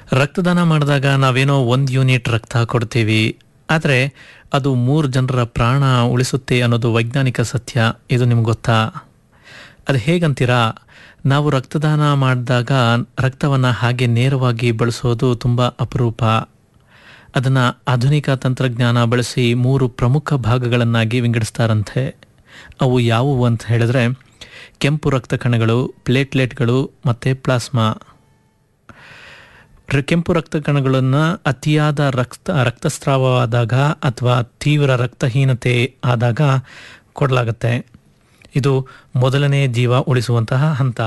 ರಕ್ತದಾನ ಮಾಡಿದಾಗ ನಾವೇನೋ ಒಂದು ಯೂನಿಟ್ ರಕ್ತ ಕೊಡ್ತೀವಿ ಆದರೆ ಅದು ಮೂರು ಜನರ ಪ್ರಾಣ ಉಳಿಸುತ್ತೆ ಅನ್ನೋದು ವೈಜ್ಞಾನಿಕ ಸತ್ಯ ಇದು ನಿಮ್ಗೆ ಗೊತ್ತಾ ಅದು ಹೇಗಂತೀರಾ ನಾವು ರಕ್ತದಾನ ಮಾಡಿದಾಗ ರಕ್ತವನ್ನು ಹಾಗೆ ನೇರವಾಗಿ ಬಳಸೋದು ತುಂಬ ಅಪರೂಪ ಅದನ್ನು ಆಧುನಿಕ ತಂತ್ರಜ್ಞಾನ ಬಳಸಿ ಮೂರು ಪ್ರಮುಖ ಭಾಗಗಳನ್ನಾಗಿ ವಿಂಗಡಿಸ್ತಾರಂತೆ ಅವು ಯಾವುವು ಅಂತ ಹೇಳಿದ್ರೆ ಕೆಂಪು ರಕ್ತ ಕಣಗಳು ಪ್ಲೇಟ್ಲೆಟ್ಗಳು ಮತ್ತು ಪ್ಲಾಸ್ಮಾ ರ- ಕೆಂಪು ರಕ್ತ ಕಣಗಳನ್ನು ಅತಿಯಾದ ರಕ್ತ ರಕ್ತಸ್ರಾವವಾದಾಗ ಅಥವಾ ತೀವ್ರ ರಕ್ತಹೀನತೆ ಆದಾಗ ಕೊಡಲಾಗುತ್ತೆ ಇದು ಮೊದಲನೇ ಜೀವ ಉಳಿಸುವಂತಹ ಹಂತ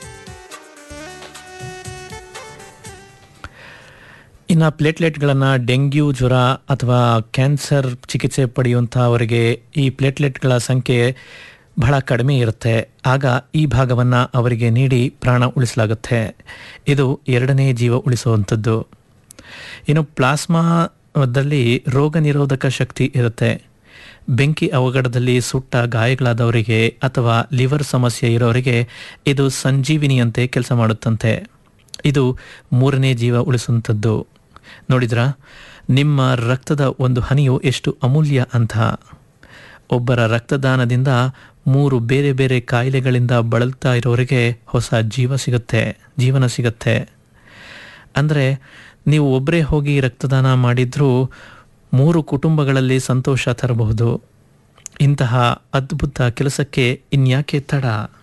ಇನ್ನು ಪ್ಲೇಟ್ಲೆಟ್ಗಳನ್ನು ಡೆಂಗ್ಯೂ ಜ್ವರ ಅಥವಾ ಕ್ಯಾನ್ಸರ್ ಚಿಕಿತ್ಸೆ ಪಡೆಯುವಂತಹವರಿಗೆ ಈ ಪ್ಲೇಟ್ಲೆಟ್ಗಳ ಸಂಖ್ಯೆ ಬಹಳ ಕಡಿಮೆ ಇರುತ್ತೆ ಆಗ ಈ ಭಾಗವನ್ನು ಅವರಿಗೆ ನೀಡಿ ಪ್ರಾಣ ಉಳಿಸಲಾಗುತ್ತೆ ಇದು ಎರಡನೇ ಜೀವ ಉಳಿಸುವಂಥದ್ದು ಇನ್ನು ಪ್ಲಾಸ್ಮಾದಲ್ಲಿ ರೋಗ ನಿರೋಧಕ ಶಕ್ತಿ ಇರುತ್ತೆ ಬೆಂಕಿ ಅವಘಡದಲ್ಲಿ ಸುಟ್ಟ ಗಾಯಗಳಾದವರಿಗೆ ಅಥವಾ ಲಿವರ್ ಸಮಸ್ಯೆ ಇರೋರಿಗೆ ಇದು ಸಂಜೀವಿನಿಯಂತೆ ಕೆಲಸ ಮಾಡುತ್ತಂತೆ ಇದು ಮೂರನೇ ಜೀವ ಉಳಿಸುವಂಥದ್ದು ನೋಡಿದ್ರ ನಿಮ್ಮ ರಕ್ತದ ಒಂದು ಹನಿಯು ಎಷ್ಟು ಅಮೂಲ್ಯ ಅಂತ ಒಬ್ಬರ ರಕ್ತದಾನದಿಂದ ಮೂರು ಬೇರೆ ಬೇರೆ ಕಾಯಿಲೆಗಳಿಂದ ಬಳಲ್ತಾ ಇರೋರಿಗೆ ಹೊಸ ಜೀವ ಸಿಗುತ್ತೆ ಜೀವನ ಸಿಗುತ್ತೆ ಅಂದರೆ ನೀವು ಒಬ್ಬರೇ ಹೋಗಿ ರಕ್ತದಾನ ಮಾಡಿದ್ರೂ ಮೂರು ಕುಟುಂಬಗಳಲ್ಲಿ ಸಂತೋಷ ತರಬಹುದು ಇಂತಹ ಅದ್ಭುತ ಕೆಲಸಕ್ಕೆ ಇನ್ಯಾಕೆ ತಡ